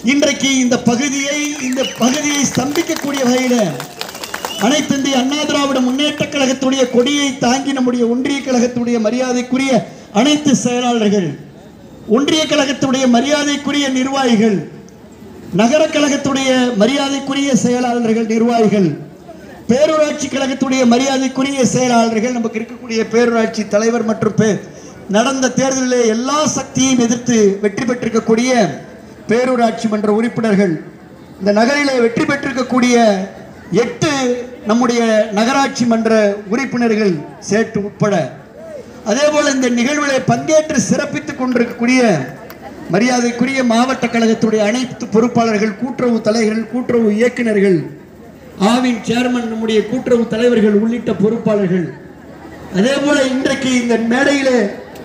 இன்றைக்கு இந்த பகுதியை இந்த பகுதியை ஸ்தம்பிக்கக்கூடிய வகையில் அனைத்து இந்திய அண்ணா திராவிட முன்னேற்ற கழகத்துடைய கொடியை தாங்கி நம்முடைய ஒன்றிய கழகத்துடைய மரியாதைக்குரிய அனைத்து செயலாளர்கள் ஒன்றிய கழகத்துடைய மரியாதைக்குரிய நிர்வாகிகள் நகர கழகத்துடைய மரியாதைக்குரிய செயலாளர்கள் நிர்வாகிகள் பேரூராட்சி கழகத்துடைய மரியாதைக்குரிய செயலாளர்கள் நமக்கு இருக்கக்கூடிய பேரூராட்சி தலைவர் மற்றும் பே- நடந்த தேர்தலிலே எல்லா சக்தியையும் எதிர்த்து வெற்றி பெற்றிருக்கக்கூடிய பேரூராட்சி மன்ற உறுப்பினர்கள் இந்த நகரிலே வெற்றி பெற்றிருக்கக்கூடிய எட்டு நம்முடைய நகராட்சி மன்ற உறுப்பினர்கள் சேட்டு உட்பட அதேபோல இந்த நிகழ்வுகளை பங்கேற்று சிறப்பித்துக் கொண்டிருக்கக்கூடிய மரியாதைக்குரிய மாவட்ட கழகத்துடைய அனைத்து பொறுப்பாளர்கள் கூட்டுறவு தலைவர்கள் கூட்டுறவு இயக்குனர்கள் ஆவின் சேர்மன் நம்முடைய கூட்டுறவு தலைவர்கள் உள்ளிட்ட பொறுப்பாளர்கள் அதேபோல இன்றைக்கு இந்த மேடையிலே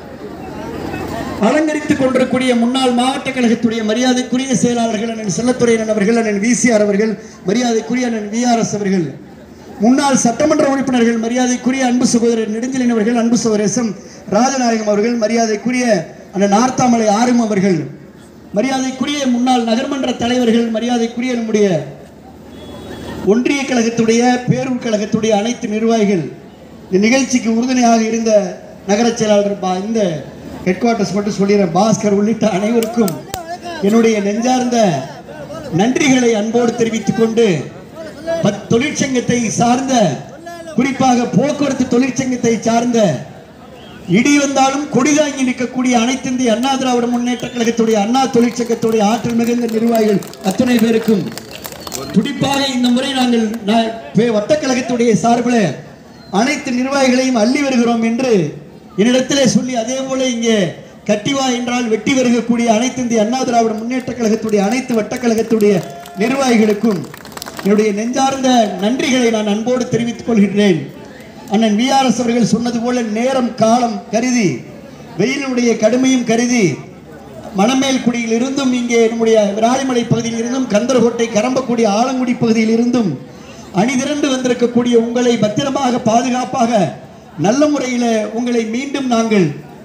அலங்கரித்துக் கொண்டிருக்கூடிய முன்னாள் மாவட்ட கழகத்துடைய மரியாதைக்குரிய செயலாளர்கள் அண்ணன் செல்லத்துறையன் அவர்கள் அண்ணன் விசிஆர் அவர்கள் மரியாதைக்குரிய அண்ணன் விஆர்எஸ் அவர்கள் முன்னாள் சட்டமன்ற உறுப்பினர்கள் மரியாதைக்குரிய அன்பு சகோதரர் நெடுஞ்சலின் அவர்கள் அன்பு சகோதரர் எஸ் எம் ராஜநாயகம் அவர்கள் மரியாதைக்குரிய அண்ணன் நார்த்தாமலை ஆறும் அவர்கள் மரியாதைக்குரிய முன்னாள் நகர்மன்ற தலைவர்கள் மரியாதைக்குரிய நம்முடைய ஒன்றிய கழகத்துடைய பேரூர் கழகத்துடைய அனைத்து நிர்வாகிகள் இந்த நிகழ்ச்சிக்கு உறுதுணையாக இருந்த நகரச் செயலாளர் பா இந்த ஹெட் குவார்ட்டர்ஸ் மட்டும் சொல்லிடுறேன் பாஸ்கர் உள்ளிட்ட அனைவருக்கும் என்னுடைய நெஞ்சார்ந்த நன்றிகளை அன்போடு தெரிவித்துக் கொண்டு பத்- தொழிற்சங்கத்தை சார்ந்த குறிப்பாக போக்குவரத்து தொழிற்சங்கத்தை சார்ந்த இடி வந்தாலும் கொடிதாங்கி நிற்கக்கூடிய அனைத்து இந்திய அண்ணா திராவிட முன்னேற்ற கழகத்துடைய அண்ணா தொழிற்சங்கத்துடைய ஆற்றல் மிகுந்த நிர்வாகிகள் அத்தனை பேருக்கும் துடிப்பாக இந்த முறை நாங்கள் நா- பே- வட்டக்கழகத்துடைய சார்பில் அனைத்து நிர்வாகிகளையும் அள்ளி வருகிறோம் என்று என்னிடத்திலே சொல்லி அதே போல இங்கே கட்டிவா என்றால் வெட்டி வருகக்கூடிய அனைத்து இந்திய அண்ணா திராவிட முன்னேற்ற கழகத்துடைய அனைத்து வட்டக்கழகத்துடைய நிர்வாகிகளுக்கும் என்னுடைய நெஞ்சார்ந்த நன்றிகளை நான் அன்போடு தெரிவித்துக் கொள்கின்றேன் அண்ணன் விஆர்எஸ் அவர்கள் சொன்னது போல நேரம் காலம் கருதி வெயிலுடைய கடுமையும் கருதி மணமேல்குடியில் இருந்தும் இங்கே நம்முடைய விராலிமலை பகுதியில் இருந்தும் கந்தரகோட்டை கரம்பக்குடி ஆலங்குடி பகுதியில் இருந்தும் அணிதிரண்டு வந்திருக்கக்கூடிய உங்களை பத்திரமாக பாதுகாப்பாக நல்ல முறையில் உங்களை மீண்டும் நாங்கள்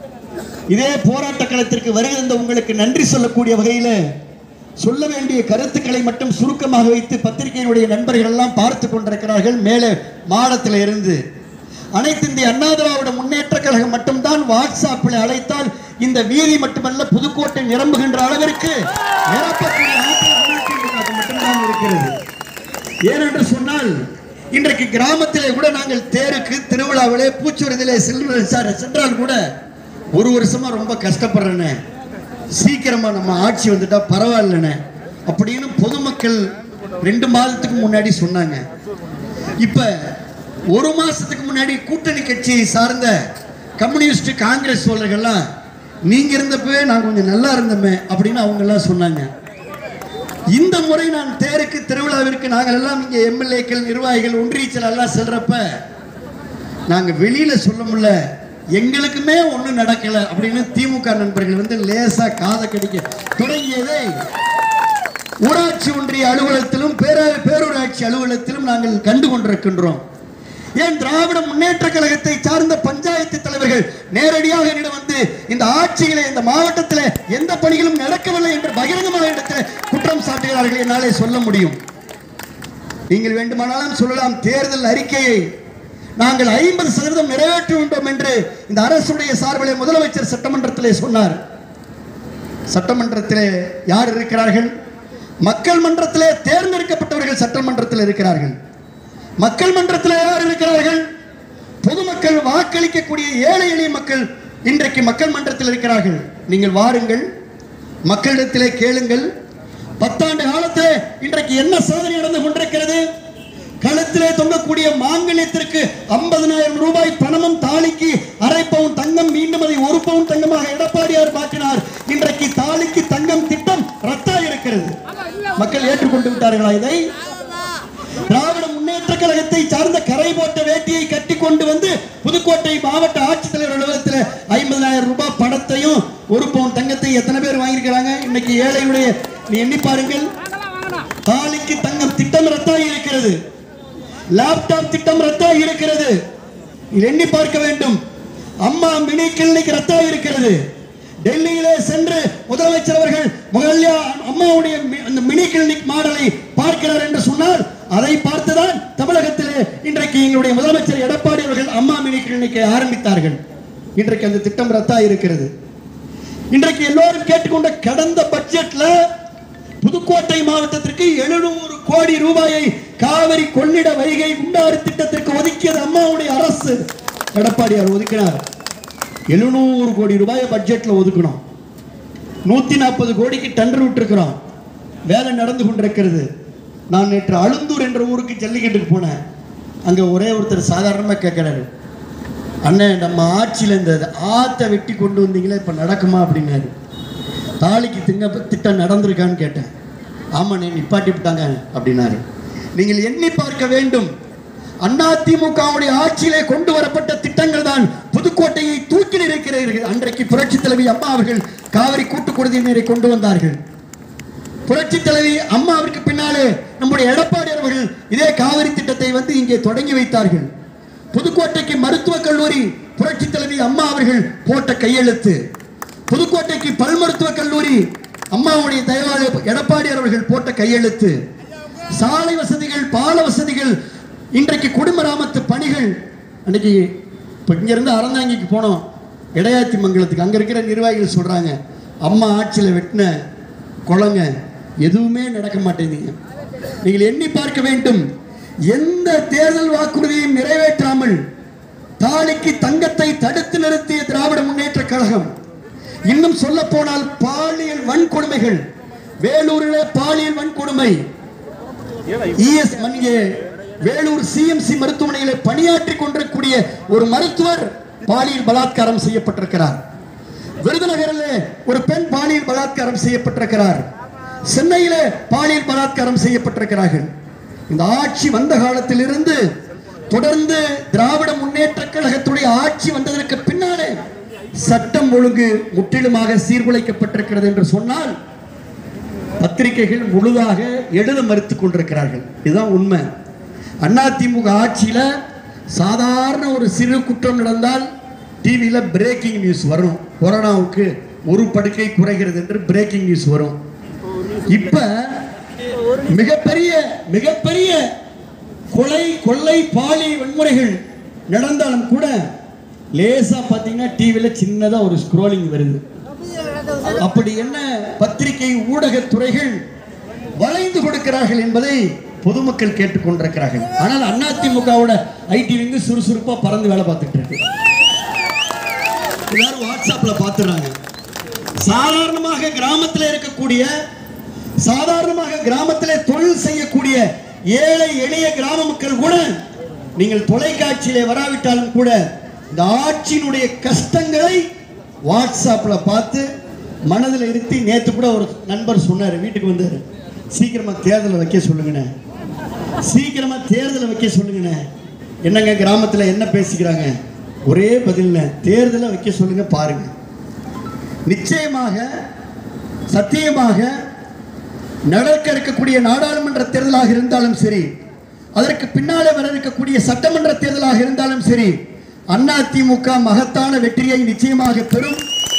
இதே போராட்ட களத்திற்கு வருகை தந்த உங்களுக்கு நன்றி சொல்லக்கூடிய வகையில் சொல்ல வேண்டிய கருத்துக்களை மட்டும் சுருக்கமாக வைத்து பத்திரிகையினுடைய நண்பர்கள் எல்லாம் பார்த்து கொண்டிருக்கிறார்கள் மேலே மாடத்தில் இருந்து அனைத்து இந்திய அண்ணா திராவிட முன்னேற்ற கழகம் மட்டும்தான் வாட்ஸ்அப்பில் அழைத்தால் இந்த வீதி மட்டுமல்ல புதுக்கோட்டை நிரம்புகின்ற அளவிற்கு நிரப்பக்கூடிய ஆற்றல் அண்ணாதிமுகவுக்கு மட்டும்தான் இருக்கிறது ஏனென்று சொன்னால் இன்றைக்கு கிராமத்திலே கூட நாங்கள் தேருக்கு திருவிழாவிலே பூச்சுவரத்திலே செல்வ சார் சென்றால் கூட ஒரு வருஷமா ரொம்ப கஷ்டப்படுறேனே சீக்கிரமா நம்ம ஆட்சி வந்துட்டா பரவாயில்லண்ணே அப்படின்னு பொதுமக்கள் ரெண்டு மாதத்துக்கு முன்னாடி சொன்னாங்க இப்ப ஒரு மாசத்துக்கு முன்னாடி கூட்டணி கட்சியை சார்ந்த கம்யூனிஸ்ட் காங்கிரஸ் சோழர்கள்லாம் நீங்க இருந்தப்பவே நான் கொஞ்சம் நல்லா இருந்தோமே அப்படின்னு அவங்க எல்லாம் சொன்னாங்க இந்த முறை நான் தேருக்கு திருவிழாவிற்கு நாங்கள் எல்லாம் இங்கே எம்எல்ஏக்கள் நிர்வாகிகள் ஒன்றியச்சல் எல்லாம் செல்றப்ப நாங்க வெளியில சொல்ல முடியல எங்களுக்குமே ஒண்ணும் நடக்கல அப்படின்னு திமுக நண்பர்கள் வந்து லேசா காதை கடிக்க தொடங்கியதை ஊராட்சி ஒன்றிய அலுவலகத்திலும் பேரா பேரூராட்சி அலுவலகத்திலும் நாங்கள் கண்டு கொண்டிருக்கின்றோம் ஏன் திராவிட முன்னேற்ற கழகத்தை சார்ந்த பஞ்சாயத்து தலைவர்கள் நேரடியாக என்னிடம் வந்து இந்த ஆட்சியிலே இந்த மாவட்டத்தில் எந்த பணிகளும் நடக்கவில்லை என்று பகிரங்கமான இடத்தில் குற்றம் சாட்டுகிறார்கள் என்னாலே சொல்ல முடியும் நீங்கள் வேண்டுமானாலும் சொல்லலாம் தேர்தல் அறிக்கையை நாங்கள் ஐம்பது சதவீதம் நிறைவேற்றுகின்றோம் என்று இந்த அரசுடைய சார்பிலே முதலமைச்சர் சட்டமன்றத்திலே சொன்னார் சட்டமன்றத்திலே யார் இருக்கிறார்கள் மக்கள் மன்றத்திலே தேர்ந்தெடுக்கப்பட்டவர்கள் சட்டமன்றத்தில் இருக்கிறார்கள் மக்கள் மன்றத்தில் யார் இருக்கிறார்கள் பொதுமக்கள் வாக்களிக்கக்கூடிய ஏழை எளிய மக்கள் இன்றைக்கு மக்கள் மன்றத்தில் இருக்கிறார்கள் நீங்கள் வாருங்கள் மக்களிடத்திலே கேளுங்கள் பத்தாண்டு காலத்தில் இன்றைக்கு என்ன சாதனை நடந்து கொண்டிருக்கிறது கழுத்திலே தொங்கக்கூடிய மாங்கல்யத்திற்கு ஐம்பதனாயிரம் ரூபாய் பணமும் தாலிக்கு அரை பவுன் தங்கம் மீண்டும் அதை ஒரு பவுன் தங்கமாக எடப்பாடியார் மாற்றினார் இன்றைக்கு தாலிக்கு தங்கம் திட்டம் ரத்தா இருக்கிறது மக்கள் ஏற்றுக்கொண்டு விட்டார்களா இதை திராவிட முன்னேற்ற கழகத்தை சார்ந்த கரை போட்ட வேட்டியை கட்டி கொண்டு வந்து புதுக்கோட்டை மாவட்ட ஆட்சித்தலைவர் அலுவலகத்தில் ஐம்பதாயிரம் ரூபாய் பணத்தையும் ஒரு பவுன் தங்கத்தையும் எத்தனை பேர் வாங்கியிருக்கிறாங்க இன்னைக்கு ஏழையுடைய நீ எண்ணி பாருங்கள் தாலிக்கு தங்கம் திட்டம் ரத்தாகி இருக்கிறது லேப்டாப் திட்டம் ரத்தாகி இருக்கிறது இது எண்ணி பார்க்க வேண்டும் அம்மா மினி கிளினிக் ரத்தாகி இருக்கிறது டெல்லியிலே சென்று முதலமைச்சர் அவர்கள் முதல்ல அம்மாவுடைய மி- அந்த மினி கிளினிக் மாடலை பார்க்கிறார் என்று சொன்னால் அதை பார்த்துதான் தமிழகத்திலே இன்றைக்கு எங்களுடைய முதலமைச்சர் எடப்பாடி அவர்கள் அம்மா மினி கிளினிக்கை ஆரம்பித்தார்கள் இன்றைக்கு அந்த திட்டம் ரத்தா இருக்கிறது இன்றைக்கு எல்லோரும் கேட்டுக்கொண்ட கடந்த பட்ஜெட்ல புதுக்கோட்டை மாவட்டத்திற்கு எழுநூறு கோடி ரூபாயை காவிரி கொள்ளிட வைகை குண்டாறு திட்டத்திற்கு ஒதுக்கியது அம்மாவுடைய அரசு எடப்பாடியார் ஒதுக்கினார் எழுநூறு கோடி ரூபாயை பட்ஜெட்ல ஒதுக்கணும் நூத்தி நாற்பது கோடிக்கு டெண்டர் விட்டுருக்கிறோம் வேலை நடந்து கொண்டிருக்கிறது நான் நேற்று அழுந்தூர் என்ற ஊருக்கு ஜல்லிக்கட்டுக்கு போனேன் அங்க ஒரே ஒருத்தர் சாதாரணமா கேட்கிறாரு அண்ணன் நம்ம ஆட்சியில் இந்த ஆத்தை வெட்டி கொண்டு வந்தீங்களே இப்போ நடக்குமா அப்படின்னாரு தாலிக்கு திங்க திட்டம் நடந்திருக்கான்னு கேட்டேன் ஆமாண்ணே நிப்பாட்டி விட்டாங்க அப்படின்னாரு நீங்கள் எண்ணி பார்க்க வேண்டும் அதிமுகவுடைய ஆட்சியிலே கொண்டு வரப்பட்ட திட்டங்கள் தான் புதுக்கோட்டையை தூக்கி நிற்கிறீர்கள் அன்றைக்கு புரட்சி தலைவி அம்மா அவர்கள் காவிரி கூட்டு குடிநீரை கொண்டு வந்தார்கள் புரட்சி தலைவி அம்மாவிற்கு பின்னாலே நம்முடைய எடப்பாடி அவர்கள் இதே காவிரி திட்டத்தை வந்து இங்கே தொடங்கி வைத்தார்கள் புதுக்கோட்டைக்கு மருத்துவக் கல்லூரி புரட்சி தலைவி அம்மா அவர்கள் போட்ட கையெழுத்து புதுக்கோட்டைக்கு பல் மருத்துவக் கல்லூரி அம்மாவுடைய தயவாளர் எடப்பாடி அவர்கள் போட்ட கையெழுத்து சாலை வசதிகள் பால வசதிகள் இன்றைக்கு குடும்பராமத்து பணிகள் அன்னைக்கு இப்போ இங்கேருந்து அறந்தாங்கிக்கு போனோம் இடையாத்தி மங்கலத்துக்கு அங்கே இருக்கிற நிர்வாகிகள் சொல்கிறாங்க அம்மா ஆட்சியில் வெட்டின குளங்க எதுவுமே நடக்க மாட்டேங்குதுங்க நீங்கள் எண்ணி பார்க்க வேண்டும் எந்த தேர்தல் வாக்குறுதியையும் நிறைவேற்றாமல் தாலிக்கு தங்கத்தை தடுத்து நிறுத்திய திராவிட முன்னேற்ற கழகம் இன்னும் சொல்ல போனால் பாலியல் வன்கொடுமைகள் வேலூரிலே பாலியல் வன்கொடுமை இஎஸ் மணியே வேலூர் சிஎம்சி மருத்துவமனையிலே பணியாற்றி கொண்டிருக்கூடிய ஒரு மருத்துவர் பாலியல் பலாத்காரம் செய்யப்பட்டிருக்கிறார் விருதுநகரிலே ஒரு பெண் பாலியல் பலாத்காரம் செய்யப்பட்டிருக்கிறார் சென்னையிலே பாலியல் பலாத்காரம் செய்யப்பட்டிருக்கிறார்கள் இந்த ஆட்சி வந்த காலத்திலிருந்து தொடர்ந்து திராவிட முன்னேற்ற கழகத்துடைய ஆட்சி வந்ததற்கு பின்னாலே சட்டம் ஒழுங்கு முற்றிலுமாக சீர்குலைக்கப்பட்டிருக்கிறது என்று சொன்னால் பத்திரிகைகள் முழுதாக எழுத மறுத்துக் கொண்டிருக்கிறார்கள் இதுதான் உண்மை அதிமுக ஆட்சியில சாதாரண ஒரு சிறு குற்றம் நடந்தால் டிவியில பிரேக்கிங் நியூஸ் வரும் கொரோனாவுக்கு ஒரு படுக்கை குறைகிறது என்று பிரேக்கிங் நியூஸ் வரும் இப்ப மிகப்பெரிய மிகப்பெரிய கொலை கொள்ளை பாலி வன்முறைகள் நடந்தாலும் கூட லேசா பாத்தீங்கன்னா டிவியில சின்னதா ஒரு ஸ்க்ரோலிங் வருது அப்படி என்ன பத்திரிகை ஊடக துறைகள் வளைந்து கொடுக்கிறார்கள் என்பதை பொதுமக்கள் கேட்டுக்கொண்டிருக்கிறார்கள் ஆனால் அதிமுகவோட ஐடி விங்கு சுறுசுறுப்பா பறந்து வேலை பார்த்துட்டு இருக்கு எல்லாரும் வாட்ஸ்அப்ல பார்த்துறாங்க சாதாரணமாக கிராமத்தில் இருக்கக்கூடிய சாதாரணமாக கிராமத்திலே தொழில் செய்யக்கூடிய ஏழை எளிய கிராம மக்கள் கூட நீங்கள் தொலைக்காட்சியிலே வராவிட்டாலும் கூட இந்த ஆட்சியினுடைய கஷ்டங்களை வாட்ஸ்அப்ல பார்த்து மனதில் இருத்தி நேத்து கூட ஒரு நண்பர் சொன்னார் வீட்டுக்கு வந்தார் சீக்கிரமா தேர்தலை வைக்க சொல்லுங்கண்ணே சீக்கிரமா தேர்தலை வைக்க சொல்லுங்கண்ணே என்னங்க கிராமத்தில் என்ன பேசிக்கிறாங்க ஒரே பதில்ல தேர்தலை வைக்க சொல்லுங்க பாருங்க நிச்சயமாக சத்தியமாக நடக்க இருக்கக்கூடிய நாடாளுமன்ற தேர்தலாக இருந்தாலும் சரி அதற்கு பின்னாலே வர இருக்கக்கூடிய சட்டமன்ற தேர்தலாக இருந்தாலும் சரி அதிமுக மகத்தான வெற்றியை நிச்சயமாக பெறும்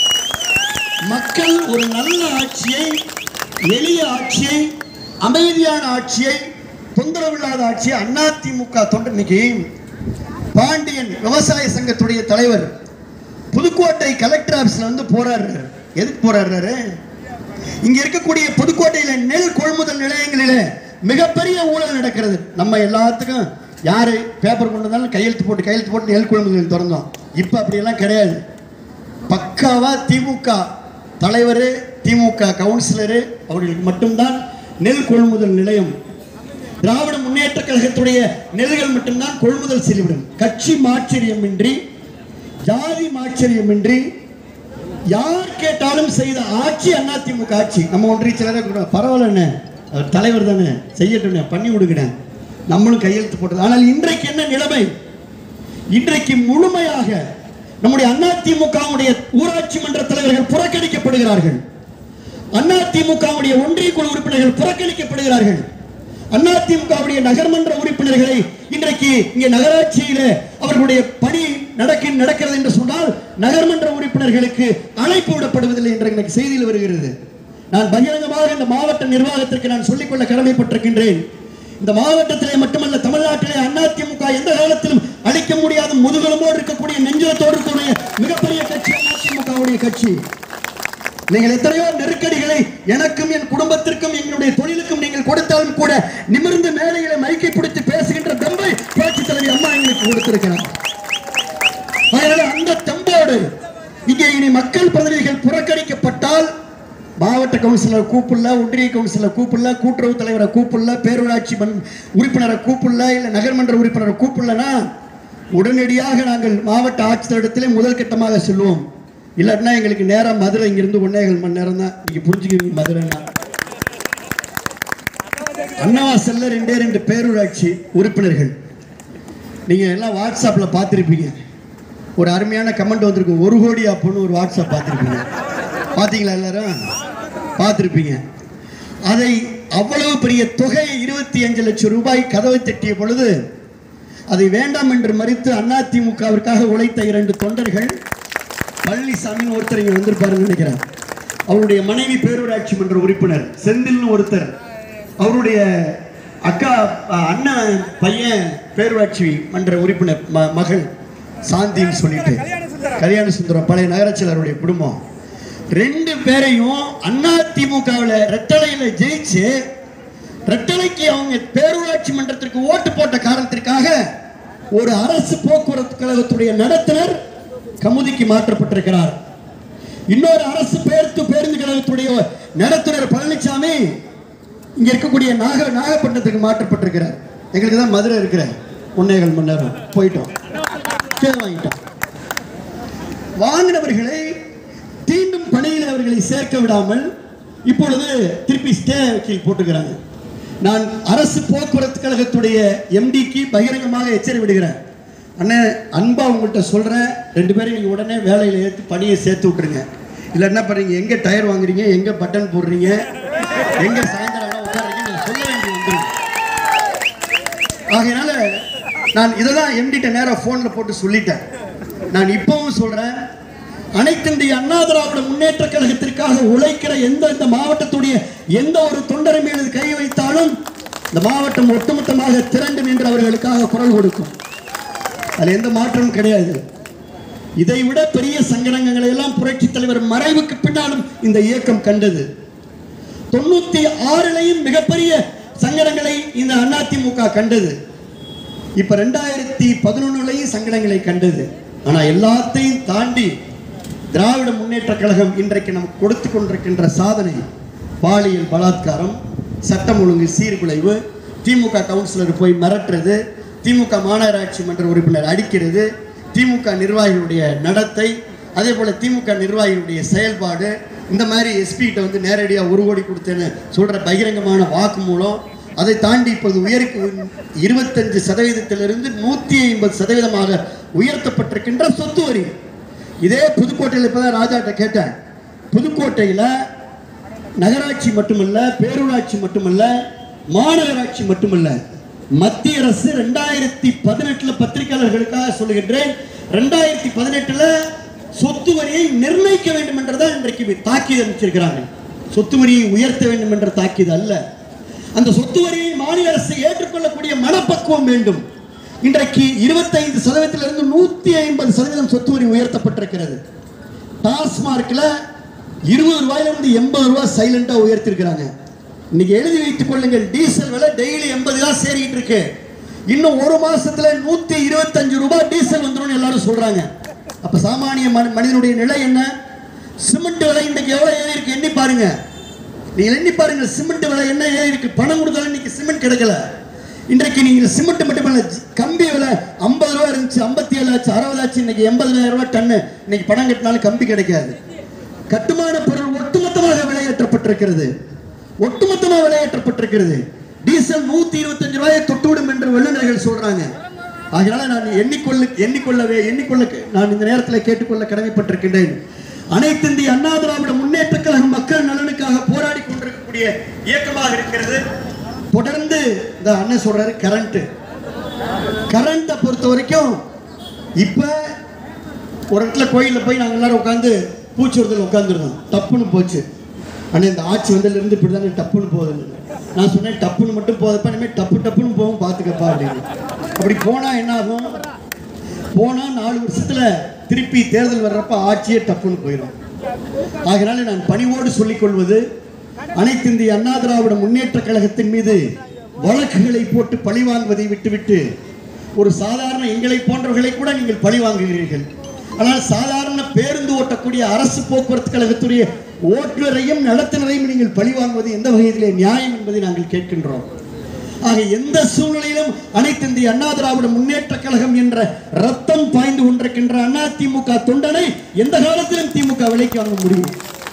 மக்கள் ஒரு நல்ல ஆட்சியை எளிய ஆட்சியை அமைதியான ஆட்சியை தொந்தரவில்லாத ஆட்சியை அதிமுக தொண்டர் இன்னைக்கு பாண்டியன் விவசாய சங்கத்துடைய தலைவர் புதுக்கோட்டை கலெக்டர் ஆபீஸ்ல வந்து போராடுறாரு எதுக்கு போராடுறாரு இங்க இருக்கக்கூடிய புதுக்கோட்டையில நெல் கொள்முதல் நிலையங்களில மிகப்பெரிய ஊழல் நடக்கிறது நம்ம எல்லாத்துக்கும் யாரு பேப்பர் கொண்டு வந்தாலும் கையெழுத்து போட்டு கையெழுத்து போட்டு நெல் கொள்முதல் நிலையம் திறந்தோம் இப்ப அப்படியெல்லாம் கிடையாது பக்காவா திமுக தலைவர் திமுக கவுன்சிலரு அவர்களுக்கு மட்டும்தான் நெல் கொள்முதல் நிலையம் திராவிட முன்னேற்ற கழகத்துடைய நெல்கள் மட்டும்தான் கொள்முதல் செய்யப்படும் கட்சி மாச்சரியமின்றி ஜாதி மாச்சரியமின்றி யார் கேட்டாலும் செய்த ஆட்சி அதிமுக ஆட்சி நம்ம ஒன்றிய செயலரே கூட பரவாயில்லண்ணே அவர் தலைவர் தானே செய்யட்டும்ண்ணே பண்ணி விடுங்கண்ணே நம்மளும் கையெழுத்து போட்டது ஆனால் இன்றைக்கு என்ன நிலைமை இன்றைக்கு முழுமையாக நம்முடைய அதிமுகவுடைய ஊராட்சி மன்ற தலைவர்கள் புறக்கணிக்கப்படுகிறார்கள் அதிமுகவுடைய ஒன்றிய குழு உறுப்பினர்கள் புறக்கணிக்கப்படுகிறார்கள் அதிமுகவுடைய நகர்மன்ற உறுப்பினர்களை இன்றைக்கு இங்கே நகராட்சியில அவர்களுடைய பணி நடக்க நடக்கிறது என்று சொன்னால் நகர்மன்ற உறுப்பினர்களுக்கு அழைப்பு விடப்படுவதில்லை என்ற எனக்கு செய்தியில் வருகிறது நான் பகிரங்கமாக இந்த மாவட்ட நிர்வாகத்திற்கு நான் சொல்லிக்கொள்ள கடமைப்பட்டிருக்கின்றேன் இந்த மாவட்டத்திலே மட்டுமல்ல தமிழ்நாட்டிலே அதிமுக எந்த காலத்திலும் அழிக்க முடியாத முதுகெலும்போடு இருக்கக்கூடிய நெஞ்சத்தோடு இருக்கக்கூடிய மிகப்பெரிய கட்சி அதிமுகவுடைய கட்சி நீங்கள் எத்தனையோ நெருக்கடிகளை எனக்கும் என் குடும்பத்திற்கும் எங்களுடைய தொழிலுக்கும் நீங்கள் கொடுத்தாலும் கூட நிமிர்ந்து மேலைகளை மைக்கை பிடித்து பேசுகின்ற தம்பை புரட்சி தலைவி அம்மா எங்களுக்கு கொடுத்திருக்கிறார் அதனால அந்த தம்போடு இங்கே இனி மக்கள் பிரதிநிதிகள் புறக்கணிக்கப்பட்டால் மாவட்ட கவுன்சிலர் கூப்பிடல ஒன்றிய கவுன்சிலர் கூப்பிடல கூட்டுறவு தலைவரை கூப்பிடல பேரூராட்சி மன் உறுப்பினரை கூப்பிடல இல்லை நகர்மன்ற உறுப்பினரை கூப்பிடலனா உடனடியாக நாங்கள் மாவட்ட ஆட்சித்தரிடத்திலே முதல் கட்டமாக சொல்லுவோம் இல்லாட்டினா எங்களுக்கு நேரம் மதுரை இங்கிருந்து ஒன்னேகால் மணி நேரம் தான் நீங்க புரிஞ்சுக்குவீங்க மதுரைன்னா அன்னவாசல்ல ரெண்டே ரெண்டு பேரூராட்சி உறுப்பினர்கள் நீங்க எல்லாம் வாட்ஸ்அப்ல பார்த்துருப்பீங்க ஒரு அருமையான கமெண்ட் வந்திருக்கு ஒரு கோடி அப்படின்னு ஒரு வாட்ஸ்அப் பார்த்துருப்பீங்க பார்த்தீங்களா எல்லாரும் பார்த்துருப்பீங்க அதை அவ்வளவு பெரிய தொகை இருபத்தி அஞ்சு லட்சம் ரூபாய் கதவை தட்டிய பொழுது அதை வேண்டாம் என்று மறித்து அதிமுகவிற்காக உழைத்த இரண்டு தொண்டர்கள் பழனிசாமின்னு ஒருத்தர் இங்க வந்திருப்பாருன்னு நினைக்கிறேன் அவருடைய மனைவி பேரூராட்சி மன்ற உறுப்பினர் செந்தில்னு ஒருத்தர் அவருடைய அக்கா அஹ், அண்ணன் பையன் பேரூராட்சி மன்ற உறுப்பினர் ம- மகள் சாந்தின்னு சொல்லிட்டு கல்யாண சுந்தரம் பழைய நகராட்சியாளருடைய குடும்பம் ரெண்டு பேரையும் அதிமுகவில் ரெட்டலையில ஜெயிச்சு ரெட்டலைக்கு அவங்க பேரூராட்சி மன்றத்திற்கு ஓட்டு போட்ட காரணத்திற்காக ஒரு அரசு போக்குவரத்து கழகத்துடைய நடத்துனர் கமுதிக்கு மாற்றப்பட்டிருக்கிறார் இன்னொரு அரசு பேருந்து பேருந்து கழகத்துடைய நடத்துனர் பழனிசாமி இங்க இருக்கக்கூடிய நாக நாகப்பட்டினத்துக்கு மாற்றப்பட்டிருக்கிறார் எங்களுக்கு தான் மதுரை இருக்கிற ஒன்னேகால் மணி நேரம் போயிட்டோம் ஸ்டே வாங்கிட்டோம் வாங்கினவர்களை தீண்டும் பணியில் அவர்களை சேர்க்க விடாமல் இப்பொழுது திருப்பி ஸ்டே வக்கீல் போட்டுக்கிறாங்க நான் அரசு போக்குவரத்து கழகத்துடைய எம்டிக்கு பகிரங்கமாக எச்சரி விடுகிறேன் அண்ணன் அன்பா உங்கள்கிட்ட சொல்றேன் ரெண்டு பேரும் நீங்க உடனே வேலையில ஏற்றி பணியை சேர்த்து விட்டுருங்க இல்லை என்ன பண்ணுறீங்க எங்கே டயர் வாங்குறீங்க எங்கே பட்டன் போடுறீங்க எங்கே சாயந்தரம் எல்லாம் உட்காருறீங்க நீங்கள் சொல்ல வேண்டி வந்துடும் ஆகையினால நான் இதை தான் எம்டிட்ட நேராக ஃபோனில் போட்டு சொல்லிட்டேன் நான் இப்பவும் சொல்றேன் அனைத்து இந்திய அண்ணா திராவிட முன்னேற்ற கழகத்திற்காக உழைக்கிற எந்த இந்த மாவட்டத்துடைய எந்த ஒரு தொண்டரை மீது கை வைத்தாலும் இந்த மாவட்டம் ஒட்டுமொத்தமாக திரண்டு நின்று அவர்களுக்காக குரல் கொடுக்கும் அதில் எந்த மாற்றமும் கிடையாது இதை விட பெரிய சங்கடங்களை எல்லாம் புரட்சி தலைவர் மறைவுக்கு பின்னாலும் இந்த இயக்கம் கண்டது தொண்ணூத்தி ஆறுலையும் மிகப்பெரிய சங்கடங்களை இந்த அதிமுக கண்டது இப்ப ரெண்டாயிரத்தி பதினொன்னுலையும் சங்கடங்களை கண்டது ஆனா எல்லாத்தையும் தாண்டி திராவிட முன்னேற்ற கழகம் இன்றைக்கு நமக்கு கொடுத்து கொண்டிருக்கின்ற சாதனை பாலியல் பலாத்காரம் சட்டம் ஒழுங்கு சீர்குலைவு திமுக கவுன்சிலர் போய் மிரட்டுறது திமுக மாநகராட்சி மன்ற உறுப்பினர் அடிக்கிறது திமுக நிர்வாகிகளுடைய நடத்தை அதே போல திமுக நிர்வாகிகளுடைய செயல்பாடு இந்த மாதிரி எஸ்பி கிட்ட வந்து நேரடியாக ஒரு கோடி கொடுத்தேன்னு சொல்ற பகிரங்கமான வாக்குமூலம் அதை தாண்டி இப்போது உயர்க்கு இருபத்தஞ்சு சதவீதத்திலிருந்து நூற்றி ஐம்பது சதவீதமாக உயர்த்தப்பட்டிருக்கின்ற சொத்து வரி இதே புதுக்கோட்டையில் இப்பதான் ராஜாட்ட கேட்டேன் புதுக்கோட்டையில் நகராட்சி மட்டுமல்ல பேரூராட்சி மட்டுமல்ல மாநகராட்சி மட்டுமல்ல மத்திய அரசு ரெண்டாயிரத்தி பதினெட்டுல பத்திரிகையாளர்களுக்காக சொல்லுகின்றேன் ரெண்டாயிரத்தி பதினெட்டுல சொத்து வரியை நிர்ணயிக்க வேண்டும் என்றதான் இன்றைக்கு தாக்கீது அனுப்பிச்சிருக்கிறாங்க சொத்து வரியை உயர்த்த வேண்டும் என்ற தாக்கீது அல்ல அந்த சொத்து வரியை மாநில அரசு ஏற்றுக்கொள்ளக்கூடிய மனப்பக்குவம் வேண்டும் இன்றைக்கு இருபத்தைந்து சதவீதத்திலிருந்து நூத்தி ஐம்பது சதவீதம் சொத்து வரி உயர்த்தப்பட்டிருக்கிறது டாஸ்மார்க்ல இருபது ரூபாயிலிருந்து எண்பது ரூபாய் சைலண்டா உயர்த்திருக்கிறாங்க இன்னைக்கு எழுதி வைத்துக் கொள்ளுங்கள் டீசல் விலை டெய்லி எண்பது தான் சேரிக்கிட்டு இருக்கு இன்னும் ஒரு மாசத்துல நூத்தி இருபத்தஞ்சு ரூபாய் டீசல் வந்துடும் எல்லாரும் சொல்றாங்க அப்ப சாமானிய மனி- மனிதனுடைய நிலை என்ன சிமெண்ட் விலை இன்னைக்கு எவ்வளவு ஏறி இருக்கு எண்ணி பாருங்க நீங்க எண்ணி பாருங்க சிமெண்ட் விலை என்ன ஏறி இருக்கு பணம் கொடுத்தாலும் இன்னைக்கு சிமெண்ட் கிடைக்கல இன்றைக்கு நீங்க சிமெண்ட் மட்டுமல்ல கம்பி விலை ஐம்பது ரூபா இருந்துச்சு ஐம்பத்தி ஏழு ஆச்சு அறுபது ஆச்சு இன்னைக்கு எண்பதாயிரம் ரூபாய் டன்னு இன்னைக்கு பணம் கட்டினாலும் கம்பி கிடைக்காது கட்டுமான பொருள் ஒட்டுமொத்தமாக விலையேற்றப்பட்டிருக்கிறது ஒட்டுமொத்தமாக விலையேற்றப்பட்டிருக்கிறது டீசல் நூத்தி இருபத்தஞ்சு ரூபாயை தொட்டுவிடும் என்று வல்லுநர்கள் சொல்றாங்க அதனால நான் எண்ணிக்கொள்ள எண்ணிக்கொள்ளவே எண்ணிக்கொள்ள நான் இந்த நேரத்தில் கேட்டுக்கொள்ள கடமைப்பட்டிருக்கின்றேன் அனைத்து இந்திய அண்ணா திராவிட முன்னேற்ற கழகம் மக்கள் நலனுக்காக போராடி கொண்டிருக்கக்கூடிய இயக்கமாக இருக்கிறது தொடர்ந்து இந்த அண்ணன் சொல்றாரு கரண்ட் கரண்ட்டை பொறுத்த வரைக்கும் இப்ப ஒரு இடத்துல கோயிலில் போய் நாங்கள் எல்லாரும் உட்காந்து பூச்சுறதுல உட்காந்துருந்தோம் தப்புன்னு போச்சு ஆனால் இந்த ஆட்சி வந்ததுலேருந்து இப்படி தானே டப்புன்னு போகுது நான் சொன்னேன் டப்புன்னு மட்டும் போதப்ப இனிமேல் டப்பு டப்புன்னு போகும் பார்த்துக்கப்பா அப்படின்னு அப்படி போனால் என்ன ஆகும் போனால் நாலு வருஷத்தில் திருப்பி தேர்தல் வர்றப்ப ஆட்சியே டப்புன்னு போயிடும் ஆகையினால நான் பணிவோடு சொல்லிக் கொள்வது அனைத்து இந்திய அண்ணா திராவிட முன்னேற்ற கழகத்தின் மீது வழக்குகளை போட்டு பழி வாங்குவதை விட்டுவிட்டு ஒரு சாதாரண எங்களை போன்றவர்களை கூட நீங்கள் பழி வாங்குகிறீர்கள் ஆனால் சாதாரண பேருந்து ஓட்டக்கூடிய அரசு போக்குவரத்து கழகத்துடைய ஓட்டுநரையும் நடத்துனரையும் நீங்கள் பழி வாங்குவது எந்த வகையிலே நியாயம் என்பதை நாங்கள் கேட்கின்றோம் ஆக எந்த சூழ்நிலையிலும் அனைத்து இந்திய அண்ணா திராவிட முன்னேற்ற கழகம் என்ற ரத்தம் பாய்ந்து கொண்டிருக்கின்ற அண்ணா திமுக தொண்டனை எந்த காலத்திலும் திமுக விலைக்கு வாங்க முடியும்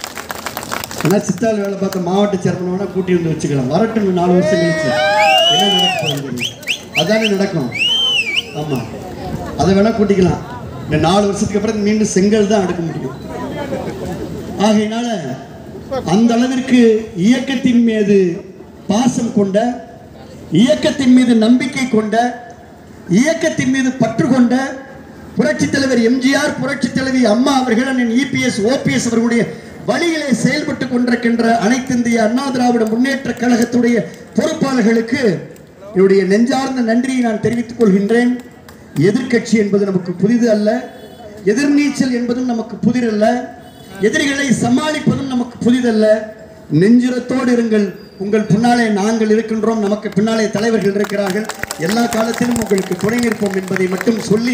ஆனா சித்தால் வேலை பார்த்த மாவட்ட சேர்மன் வேணா கூட்டி வந்து வச்சுக்கலாம் வரட்டும் இன்னும் நாலு வருஷம் கழிச்சு என்ன நடக்க போகுது தெரியும். அதானே நடக்கும் ஆமா அதை வேணா கூட்டிக்கலாம் இந்த நாலு வருஷத்துக்கு அப்புறம் மீண்டும் செங்கல் தான் எடுக்க முடியும் ஆகையினால அந்த அளவிற்கு இயக்கத்தின் மீது பாசம் கொண்ட இயக்கத்தின் மீது நம்பிக்கை கொண்ட இயக்கத்தின் மீது பற்று கொண்ட புரட்சித் தலைவர் எம்ஜிஆர் புரட்சித் தலைவி அம்மா அவர்கள் அண்ணன் இபிஎஸ் ஓபிஎஸ் அவர்களுடைய வழியிலே செயல்பட்டு கொண்டிருக்கின்ற அனைத்து இந்திய அண்ணா திராவிட முன்னேற்ற கழகத்துடைய பொறுப்பாளர்களுக்கு என்னுடைய நெஞ்சார்ந்த நன்றியை நான் தெரிவித்துக் கொள்கின்றேன் எதிர்க்கட்சி என்பது நமக்கு புதிது அல்ல எதிர்நீச்சல் என்பதும் நமக்கு புதிரல்ல எதிரிகளை சமாளிப்பதும் நமக்கு புதிதல்ல நெஞ்சுரத்தோடு இருங்கள் உங்கள் பின்னாலே நாங்கள் இருக்கின்றோம் நமக்கு பின்னாலே தலைவர்கள் இருக்கிறார்கள் எல்லா காலத்திலும் உங்களுக்கு துணை நிற்போம் என்பதை மட்டும் சொல்லி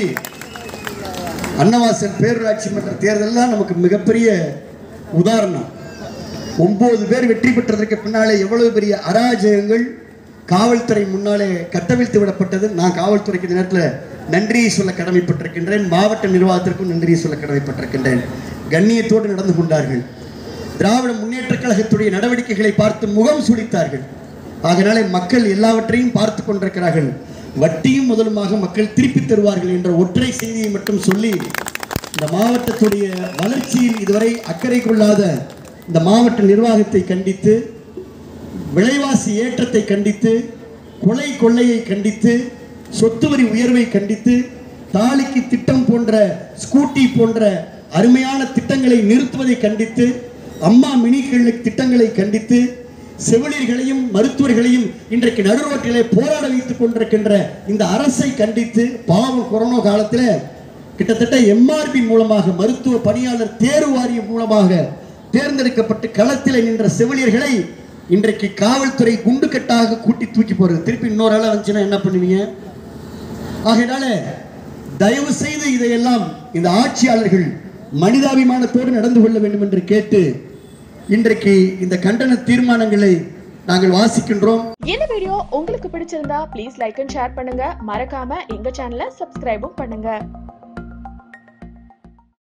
அன்னவாசல் பேரூராட்சி மன்ற தேர்தல் தான் நமக்கு மிகப்பெரிய உதாரணம் ஒன்பது பேர் வெற்றி பெற்றதற்கு பின்னாலே எவ்வளவு பெரிய அராஜகங்கள் காவல்துறை முன்னாலே கட்டவிழ்த்து விடப்பட்டது நான் காவல்துறைக்கு இந்த நேரத்தில் நன்றியை சொல்ல கடமைப்பட்டிருக்கின்றேன் மாவட்ட நிர்வாகத்திற்கும் நன்றியை சொல்ல கடமைப்பட்டிருக்கின்றேன் கண்ணியத்தோடு நடந்து கொண்டார்கள் திராவிட முன்னேற்ற கழகத்துடைய நடவடிக்கைகளை பார்த்து முகம் சுளித்தார்கள் ஆகையினாலே மக்கள் எல்லாவற்றையும் பார்த்து கொண்டிருக்கிறார்கள் வட்டியும் முதலுமாக மக்கள் திருப்பி தருவார்கள் என்ற ஒற்றை செய்தியை மட்டும் சொல்லி இந்த மாவட்டத்துடைய வளர்ச்சியில் இதுவரை அக்கறை கொள்ளாத இந்த மாவட்ட நிர்வாகத்தை கண்டித்து விலைவாசி ஏற்றத்தை கண்டித்து கொலை கொள்ளையை கண்டித்து சொத்து வரி உயர்வை கண்டித்து தாலிக்கு திட்டம் போன்ற ஸ்கூட்டி போன்ற அருமையான திட்டங்களை நிறுத்துவதை கண்டித்து அம்மா மினி கிளினிக் திட்டங்களை கண்டித்து செவிலியர்களையும் மருத்துவர்களையும் இன்றைக்கு நடுரோட்டிலே போராட வைத்துக் கொண்டிருக்கின்ற இந்த அரசை கண்டித்து பாவம் கொரோனா காலத்தில் கிட்டத்தட்ட எம்ஆர்பி மூலமாக மருத்துவ பணியாளர் தேர்வு வாரியம் மூலமாக தேர்ந்தெடுக்கப்பட்டு களத்தில் நின்ற செவிலியர்களை இன்றைக்கு காவல்துறை குண்டுக்கட்டாக கூட்டி தூக்கி போறது திருப்பி இன்னொரு ஆளா வந்துச்சுன்னா என்ன பண்ணுவீங்க ஆகையினால தயவு செய்து இதையெல்லாம் இந்த ஆட்சியாளர்கள் மனிதாபிமானத்தோடு நடந்து கொள்ள வேண்டும் என்று கேட்டு இன்றைக்கு இந்த கண்டன தீர்மானங்களை நாங்கள் வாசிக்கின்றோம் இந்த வீடியோ உங்களுக்கு பிடிச்சிருந்தா ப்ளீஸ் லைக் அண்ட் ஷேர் பண்ணுங்க மறக்காம எங்க சேனலை சப்ஸ்கிரைபும் பண்ணுங்க